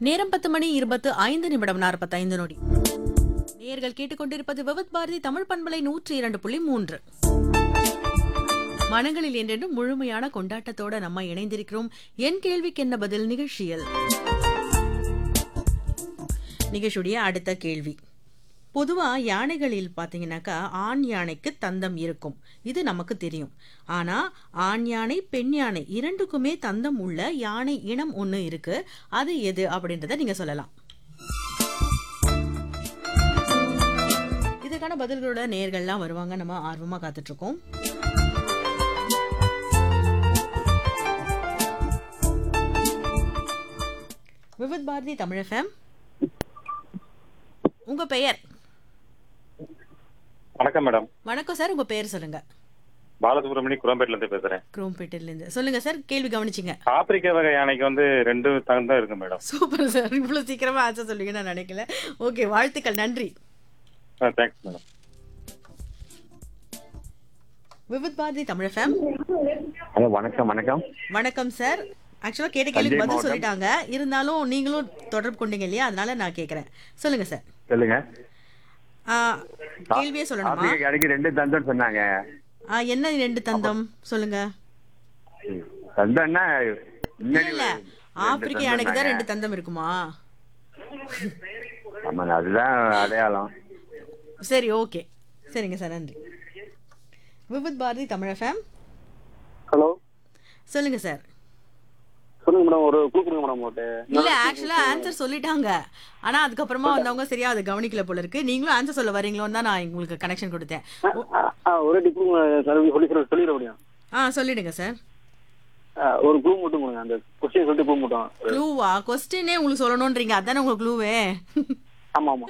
நேரம் பத்து மணி இருபத்து ஐந்து நிமிடம் நாற்பத்தைந்து நொடி நேர்கள் கேட்டுக்கொண்டிருப்பது விவத் பாரதி தமிழ் பண்பலை நூற்றி இரண்டு புள்ளி மூன்று மனங்களில் என்றென்றும் முழுமையான கொண்டாட்டத்தோட நம்ம இணைந்திருக்கிறோம் என் கேள்விக்கு என்ன பதில் நிகழ்ச்சியில் நிகழ்ச்சியுடைய அடுத்த கேள்வி பொதுவா யானைகளில் பாத்தீங்கன்னாக்கா ஆண் யானைக்கு தந்தம் இருக்கும் இது நமக்கு தெரியும் ஆனா ஆண் யானை பெண் யானை இரண்டுக்குமே தந்தம் உள்ள யானை இனம் ஒண்ணு இருக்கு அது எது அப்படின்றத நீங்க சொல்லலாம் இதுக்கான பதில்களோட நேர்கள்லாம் வருவாங்க நம்ம ஆர்வமா காத்துட்டு இருக்கோம் விவித் பாரதி தமிழ் எஃப்எம் உங்க பெயர் வணக்கம் மேடம் வணக்கம் சார் உங்க பெயர் சொல்லுங்க பாலசுப்ரமணி குரம்பேட்ல இருந்து பேசுறேன் குரோம்பேட்டில இருந்து சொல்லுங்க சார் கேள்வி கவனிச்சிங்க ஆப்பிரிக்க வகை யானைக்கு வந்து ரெண்டு தகுந்தம் இருக்கு மேடம் சூப்பர் சார் இவ்வளவு சீக்கிரமா ஆன்சர் சொல்லுங்க நான் நினைக்கல ஓகே வாழ்த்துக்கள் நன்றி thanks madam Vividh Bharati Tamil FM hello வணக்கம் வணக்கம் வணக்கம் சார் ஆக்சுவலா கேட்ட கேள்வி தஞ்சை பதில் மாவட்டம். சொல்லிட்டாங்க இருந்தாலும் நீங்களும் தொடர்பு கொண்டீங்க இல்லையா அதனால நான் கேக்குறேன் சொல்லுங்க சார் சொல்லுங்க ஆ, கேள்வியே சொல்லணுமா ஆப்பிரிக்க யானைக்கு ரெண்டு தந்தம் சொன்னாங்க ஆ, என்ன ரெண்டு தந்தம் சொல்லுங்க தந்தம்னா இல்ல முன்னாடி இல்ல ரெண்டு ஆப்பிரிக்க தந்தம் யானைக்கு தான் சொன்னாங்க. ரெண்டு தந்தம் இருக்குமா ஆமாங்க அதுதான் அடையாளம் சரி ஓகே சரிங்க சார் நன்றி விவித் பாரதி தமிழ் எஃப்எம் ஹலோ சொல்லுங்க சார் சொல்லுங்க மேடம் ஒரு குழு கொடுங்க மேடம் ஓட்டு இல்ல ஆக்சுவலா ஆன்சர் சொல்லிட்டாங்க ஆனா அதுக்கப்புறமா வந்தவங்க சரியா அதை கவனிக்கல போல இருக்கு நீங்களும் ஆன்சர் சொல்ல வரீங்களோன்னு தான் நான் உங்களுக்கு கனெக்ஷன் கொடுத்தேன் ஓ- ஆ ஒரு டிப்பு சொல்லி சொல்லி சொல்லிட முடியும் ஆ சொல்லிடுங்க சார் ஆ, ஒரு க்ளூ மட்டும் கொடுங்க அந்த கொஸ்டின் சொல்லிட்டு க்ளூ மட்டும் க்ளூவா கொஸ்டினே உங்களுக்கு சொல்லணும்ன்றீங்க அதானே உங்க க்ளூவே ஆமா ஆமா